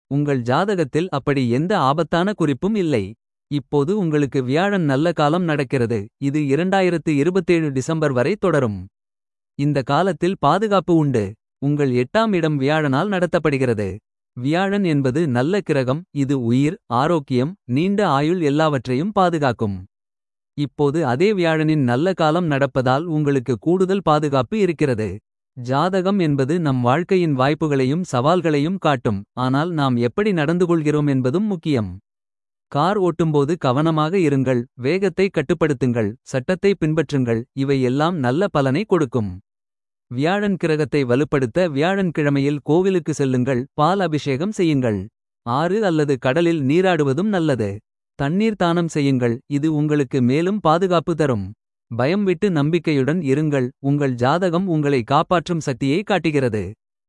உங்கள் ஜாதகத்தில் அப்படி எந்த ஆபத்தான குறிப்பும் இல்லை. இப்போது உங்களுக்கு வியாழன் நல்ல காலம் நடக்கிறது. இது 2027 டிசம்பர் வரை தொடரும். இந்த காலத்தில் பாதுகாப்பு உண்டு. உங்கள் எட்டாம் இடம் வியாழனால் நடத்தப்படுகிறது. வியாழன் என்பது நல்ல கிரகம் இது உயிர் ஆரோக்கியம் நீண்ட ஆயுள் எல்லாவற்றையும் பாதுகாக்கும். இப்போது அதே வியாழனின் நல்ல காலம் நடப்பதால் உங்களுக்கு கூடுதல் பாதுகாப்பு இருக்கிறது. ஜாதகம் என்பது நம் வாழ்க்கையின் வாய்ப்புகளையும் சவால்களையும் காட்டும். ஆனால் நாம் எப்படி நடந்துகொள்கிறோம் என்பதும் முக்கியம். கார் ஓட்டும்போது கவனமாக இருங்கள் வேகத்தை கட்டுப்படுத்துங்கள். சட்டத்தை பின்பற்றுங்கள் இவை எல்லாம் நல்ல பலனை கொடுக்கும். வியாழன் கிரகத்தை வலுப்படுத்த வியாழன் கிழமையில் கோவிலுக்கு செல்லுங்கள். பால் அபிஷேகம் செய்யுங்கள். ஆறு அல்லது கடலில் நீராடுவதும் நல்லது. தண்ணீர் தானம் செய்யுங்கள் இது உங்களுக்கு மேலும் பாதுகாப்பு தரும். பயம் விட்டு நம்பிக்கையுடன் இருங்கள் உங்கள் ஜாதகம் உங்களை காப்பாற்றும் சக்தியை காட்டுகிறது.